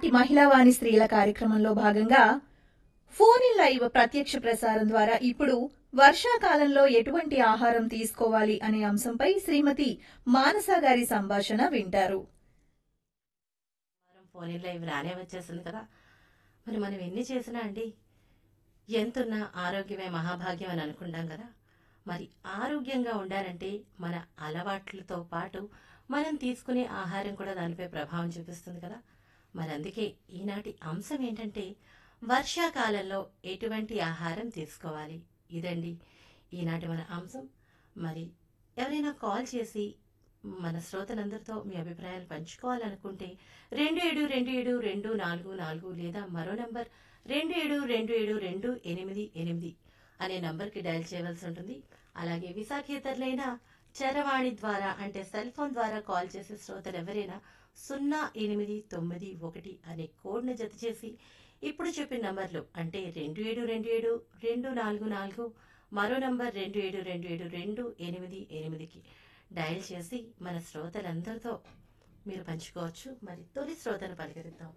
ఈనాటి మహిళావాణి స్త్రీల కార్యక్రమంలో భాగంగా ఫోన్ ఇన్ లైవ్ ప్రత్యక్ష ప్రసారం ద్వారా ఇప్పుడు వర్షాకాలంలో ఎటువంటి ఆహారం తీసుకోవాలి అనే అంశంపై శ్రీమతి మానస గారి సంభాషణ వింటారు వారం ఫోన్ ఇన్ లైవ్ రానే వచ్చేసింది కదా మరి మనం ఎన్ని చేసినా అండి ఎంతున్నా ఆరోగ్యమే మహాభాగ్యం అని అనుకుంటాం కదా మరి ఆరోగ్యంగా ఉండాలంటే మన అలవాట్లతో పాటు మనం తీసుకునే ఆహారం కూడా దానిపై ప్రభావం చూపిస్తుంది కదా మరి అందుకే ఈనాటి అంశం ఏంటంటే వర్షాకాలంలో ఎటువంటి ఆహారం తీసుకోవాలి ఇదండి ఈనాటి మన అంశం మరి ఎవరైనా కాల్ చేసి మన శ్రోతలందరితో మీ అభిప్రాయాలు పంచుకోవాలనుకుంటే రెండు ఏడు రెండు ఏడు రెండు నాలుగు నాలుగు లేదా మరో నంబర్ రెండు ఏడు రెండు ఏడు రెండు ఎనిమిది ఎనిమిది అనే నంబర్కి డయల్ చేయవలసి ఉంటుంది అలాగే విశాఖేతరులైన చరవాణి ద్వారా అంటే సెల్ ఫోన్ ద్వారా కాల్ చేసే శ్రోతలు ఎవరైనా సున్నా ఎనిమిది తొమ్మిది ఒకటి అనే కోడ్ను జత చేసి ఇప్పుడు చెప్పిన నంబర్లు అంటే రెండు ఏడు రెండు ఏడు రెండు నాలుగు నాలుగు మరో నంబర్ రెండు ఏడు రెండు ఏడు రెండు ఎనిమిది ఎనిమిదికి డయల్ చేసి మన శ్రోతలందరితో మీరు పంచుకోవచ్చు మరి తొలి శ్రోతను పలకరిద్దాం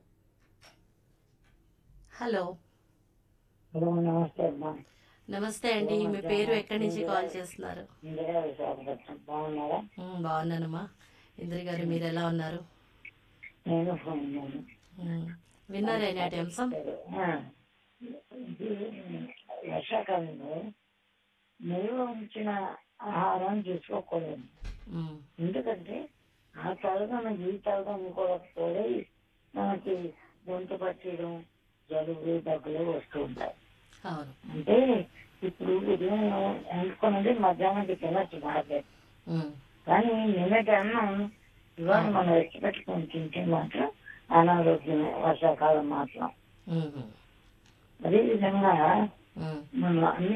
హలో హలో నమస్తే అమ్మా నమస్తే అండి మీ పేరు ఎక్కడి నుంచి కాల్ చేస్తున్నారు ఇందిరా విశాఖపట్నం బాగున్నారా ఉమ్, బాగున్నానమ్మా ఇంద్రి గారు మీరు ఎలా ఉన్నారు నేను ఫోన్ ఉన్నాను ఉమ్, విన్నారా ఈనాటి అంశం ఆ, ఇది వర్షాకాలంలో నిల్వ ఉంచిన ఆహారం తీసుకోకూడదు ఉమ్, ఎందుకంటే ఆ తరగన ఈ తరగని కూడా తోడై మనకి గొంతు పట్టడం జలుబు దగ్గులు వస్తూ ఉంటాయి అవును అంటే ఇప్పుడు ఉదయం ఎండుకున్నది మధ్యాహ్నానికి తినచ్చు మార్కెట్ ఉమ్, కానీ నిన్నటి అన్నం ఇవాళ మనం ఎత్తి పెట్టుకొని తింటే మాత్రం అనారోగ్యమే వర్షాకాలం మాత్రం ఉమ్, అదేవిధంగా ఉమ్, మనం అన్ని